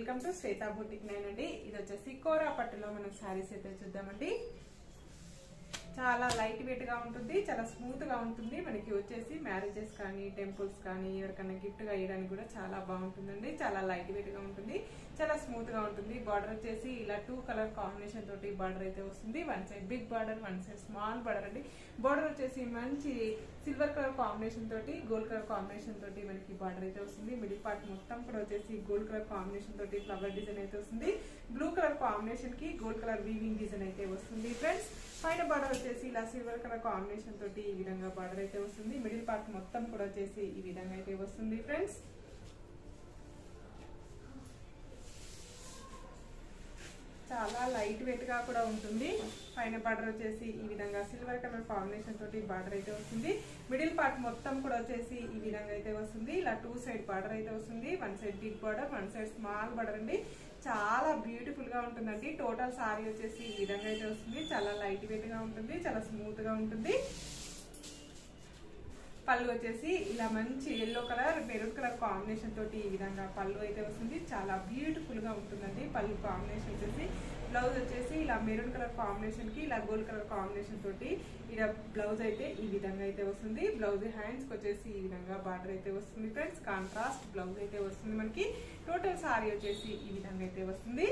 welcome to Shweta boutique nine అండి ఇది వచ్చేసి కోరా పట్టులో మనం శారీస్ అయితే చూద్దామండి చాలా లైట్ వెయిట్ గా ఉంటుంది చాలా స్మూత్ గా ఉంటుంది మనకి వచ్చేసి మ్యారేజెస్ కానీ టెంపుల్స్ కానీ ఎవరికైనా గిఫ్ట్ గా ఇవ్వడానికి కూడా చాలా బాగుంటుందండి చాలా లైట్ వెయిట్ గా ఉంటుంది చాలా స్మూత్ గా ఉంటుంది బార్డర్ వచ్చేసి ఇలా టూ కలర్ కాంబినేషన్ తోటి బార్డర్ అయితే వస్తుంది one side big border one side small border అండి బార్డర్ వచ్చేసి మంచి సిల్వర్ కలర్ కాంబినేషన్ తోటి గోల్డ్ కలర్ కాంబినేషన్ తోటి మనకి బార్డర్ అయితే వస్తుంది మిడిల్ పార్ట్ మొత్తం కూడా వచ్చేసి గోల్డ్ కలర్ కాంబినేషన్ తోటి ఫ్లవర్ డిజైన్ అయితే వస్తుంది బ్లూ కలర్ కాంబినేషన్ కి గోల్డ్ కలర్ వీవింగ్ డిజైన్ అయితే వస్తుంది ఫ్రెండ్స్ పైన బార్డర్ వచ్చేసి ఇలా సిల్వర్ కలర్ కాంబినేషన్ తోటి ఈ విధంగా బార్డర్ అయితే వస్తుంది మిడిల్ పార్ట్ మొత్తం కూడా వచ్చేసి ఈ విధంగా అయితే వస్తుంది ఫ్రెండ్స్ చాలా లైట్ వెయిట్ గా కూడా ఉంటుంది పైన బార్డర్ వచ్చేసి ఈ విధంగా సిల్వర్ కలర్ కాంబినేషన్ తోటి బార్డర్ అయితే వస్తుంది మిడిల్ పార్ట్ మొత్తం కూడా వచ్చేసి ఈ విధంగా అయితే వస్తుంది ఇలా టూ సైడ్ బార్డర్ అయితే వస్తుంది one side big border one side small border అండి చాలా బ్యూటిఫుల్ గా ఉంటుందండి టోటల్ సారీ వచ్చేసి ఈ విధంగా అయితే వస్తుంది చాలా లైట్ వెయిట్ గా ఉంటుంది చాలా స్మూత్ గా ఉంటుంది పళ్ళు వచ్చేసి ఇలా మంచి yellow colour maroon colour combination తోటి ఈ విధంగా పళ్ళు అయితే వస్తుంది చాలా బ్యూటిఫుల్ గా ఉంటుందండి పళ్ళు కాంబినేషన్ వచ్చేసి బ్లౌజ్ వచ్చేసి ఇలా మెరూన్ కలర్ కాంబినేషన్ కి ఇలా గోల్డ్ కలర్ కాంబినేషన్ తోటి ఇలా బ్లౌజ్ అయితే ఈ విధంగా అయితే వస్తుంది బ్లౌజ్ హ్యాండ్స్ వచ్చేసి ఈ విధంగా బార్డర్ అయితే వస్తుంది ఫ్రెండ్స్ కాంట్రాస్ట్ బ్లౌజ్ అయితే వస్తుంది మనకి టోటల్ సారీ వచ్చేసి ఈ విధంగా అయితే వస్తుంది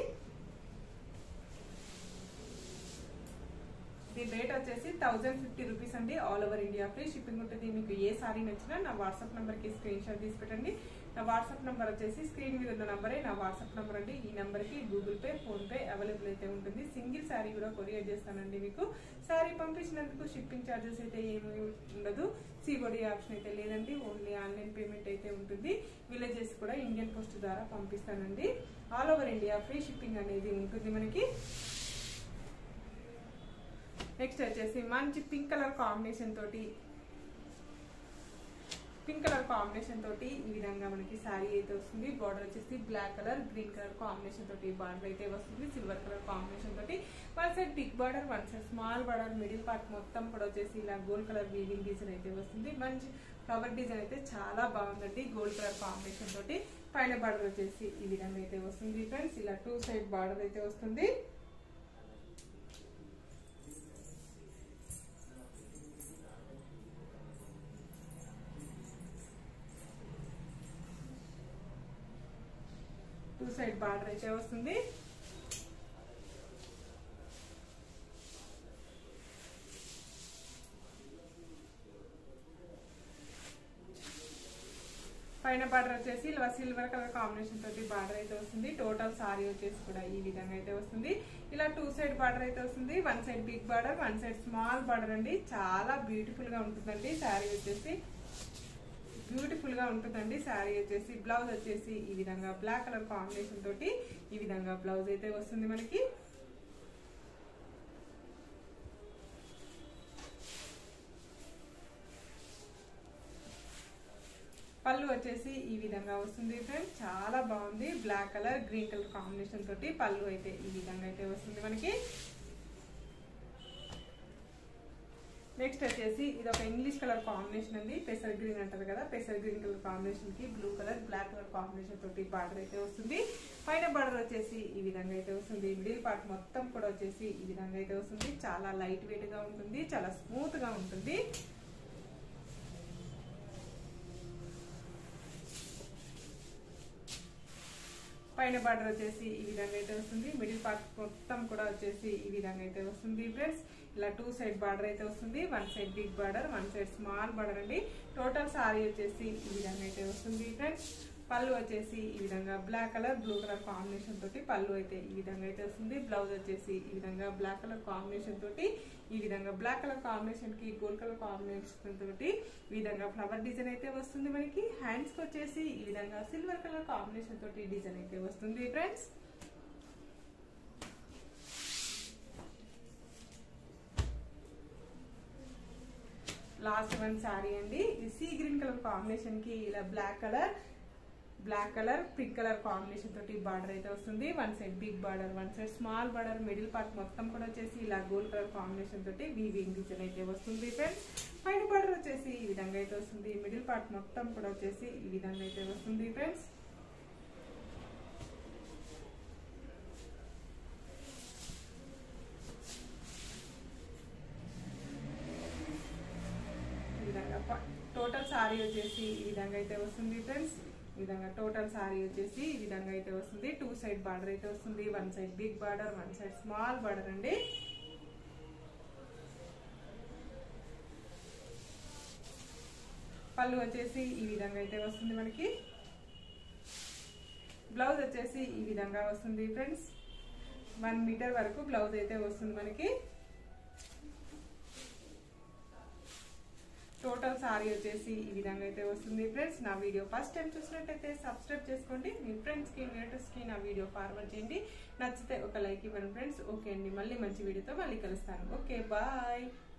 దీని రేట్ వచ్చేసి థౌజండ్ ఫిఫ్టీ రూపీస్ అండి all over India free shipping ఉంటుంది మీకు ఏ సారీ నచ్చినా నా వాట్సాప్ నెంబర్కి స్క్రీన్ షాట్ తీసి పెట్టండి నా వాట్సాప్ నెంబర్ వచ్చేసి స్క్రీన్ మీద ఉన్న నంబరే నా వాట్సాప్ నెంబర్ అండి ఈ నెంబర్కి Google Pay PhonePe available అయితే ఉంటుంది సింగిల్ శారీ కూడా కొరియర్ చేస్తానండి మీకు శారీ పంపించినందుకు షిప్పింగ్ ఛార్జెస్ అయితే ఏమీ ఉండదు సిబోడి ఆప్షన్ అయితే లేదండి ఓన్లీ ఆన్లైన్ పేమెంట్ అయితే ఉంటుంది విలేజెస్ కూడా ఇండియన్ పోస్ట్ ద్వారా పంపిస్తానండి all over India free shipping అనేది ఉంటుంది మనకి నెక్స్ట్ వచ్చేసి మంచి పింక్ కలర్ కాంబినేషన్ తోటి పింక్ కలర్ కాంబినేషన్ తోటి ఈ విధంగా మనకి శారీ అయితే వస్తుంది బార్డర్ వచ్చేసి black colour green colour combination తోటి బార్డర్ అయితే వస్తుంది సిల్వర్ కలర్ కాంబినేషన్ తోటి one side big border one side small border middle part మొత్తం కూడా వచ్చేసి ఇలా గోల్డ్ కలర్ వీవింగ్ డిజైన్ అయితే వస్తుంది మంచి ఫ్లవర్ డిజైన్ అయితే చాలా బాగుందండి గోల్డ్ కలర్ కాంబినేషన్ తోటి పైన బార్డర్ వచ్చేసి ఈ విధంగా అయితే వస్తుంది ఫ్రెండ్స్ ఇలా టూ సైడ్ బార్డర్ అయితే వస్తుంది టూ సైడ్ బార్డర్ అయితే వస్తుంది పైన బార్డర్ వచ్చేసి ఇలా సిల్వర్ కలర్ కాంబినేషన్ తోటి బార్డర్ అయితే వస్తుంది టోటల్ సారీ వచ్చేసి కూడా ఈ విధంగా అయితే వస్తుంది ఇలా టూ సైడ్ బార్డర్ అయితే వస్తుంది one side big border one side small border అండి చాలా బ్యూటిఫుల్ గా ఉంటుందండి శారీ వచ్చేసి బ్యూటిఫుల్ గా ఉంటుందండి శారీ వచ్చేసి బ్లౌజ్ వచ్చేసి ఈ విధంగా బ్లాక్ కలర్ కాంబినేషన్ తోటి ఈ విధంగా బ్లౌజ్ అయితే వస్తుంది మనకి పళ్ళు వచ్చేసి ఈ విధంగా వస్తుంది ఫ్రెండ్స్ చాలా బాగుంది black colour green colour combination తోటి పళ్ళు అయితే ఈ విధంగా అయితే వస్తుంది మనకి నెక్స్ట్ వచ్చేసి ఇది ఒక ఇంగ్లీష్ కలర్ కాంబినేషన్ అండి పెసర్ గ్రీన్ అంటారు కదా పెసర్ గ్రీన్ కలర్ కాంబినేషన్ కి blue colour black colour combination తోటి బార్డర్ అయితే వస్తుంది పైన బార్డర్ వచ్చేసి ఈ విధంగా అయితే వస్తుంది మిడిల్ పార్ట్ మొత్తం కూడా వచ్చేసి ఈ విధంగా అయితే వస్తుంది చాలా లైట్ వెయిట్ గా ఉంటుంది చాలా స్మూత్ గా ఉంటుంది పైన బార్డర్ వచ్చేసి ఈ విధంగా అయితే వస్తుంది మిడిల్ పార్ట్ మొత్తం కూడా వచ్చేసి ఈ విధంగా అయితే వస్తుంది ఫ్రెండ్స్ ఇలా టూ సైడ్ బార్డర్ అయితే వస్తుంది one side big border one side small border అండి టోటల్ సారీ వచ్చేసి ఈ విధంగా అయితే వస్తుంది ఫ్రెండ్స్ పళ్ళు వచ్చేసి ఈ విధంగా black colour blue colour combination తోటి పళ్ళు అయితే ఈ విధంగా అయితే వస్తుంది బ్లౌజ్ వచ్చేసి ఈ విధంగా బ్లాక్ కలర్ కాంబినేషన్ తోటి ఈ విధంగా బ్లాక్ కలర్ కాంబినేషన్ కి గోల్డ్ కలర్ కాంబినేషన్ తోటి ఈ విధంగా ఫ్లవర్ డిజైన్ అయితే వస్తుంది మనకి హ్యాండ్స్ కి వచ్చేసి ఈ విధంగా సిల్వర్ కలర్ కాంబినేషన్ తోటి డిజైన్ అయితే వస్తుంది ఫ్రెండ్స్ లాస్ట్ వన్ శారీ అండి ఇది సీ గ్రీన్ కలర్ కాంబినేషన్ కి ఇలా black colour black colour pink colour combination తోటి బార్డర్ అయితే వస్తుంది one side big border one side small border middle part మొత్తం కూడా వచ్చేసి ఇలా గోల్డ్ కలర్ కాంబినేషన్ తోటి వీవింగ్ డిజైన్ అయితే వస్తుంది ఫ్రెండ్స్ పైన బార్డర్ వచ్చేసి ఈ విధంగా అయితే వస్తుంది మిడిల్ పార్ట్ మొత్తం కూడా వచ్చేసి ఈ విధంగా అయితే వస్తుంది ఫ్రెండ్స్ టోటల్ సారీ వచ్చేసి ఈ విధంగా అయితే వస్తుంది ఫ్రెండ్స్ ఈ విధంగా టోటల్ సారీ వచ్చేసి ఈ విధంగా అయితే వస్తుంది టూ సైడ్ బార్డర్ అయితే వస్తుంది one side big border one side small border అండి పళ్ళు వచ్చేసి ఈ విధంగా అయితే వస్తుంది మనకి బ్లౌజ్ వచ్చేసి ఈ విధంగా వస్తుంది ఫ్రెండ్స్ వన్ మీటర్ వరకు బ్లౌజ్ అయితే వస్తుంది మనకి టోటల్ సారీ వచ్చేసి ఈ విధంగా అయితే వస్తుంది ఫ్రెండ్స్ నా వీడియో ఫస్ట్ టైం చూసినట్టయితే సబ్స్క్రైబ్ చేసుకోండి మీ ఫ్రెండ్స్కి రిలేటివ్స్కి నా వీడియో ఫార్వర్డ్ చేయండి నచ్చితే ఒక లైక్ ఇవ్వండి ఫ్రెండ్స్ ఓకే అండి మళ్ళీ మంచి వీడియోతో మళ్ళీ కలుస్తాను ఓకే బాయ్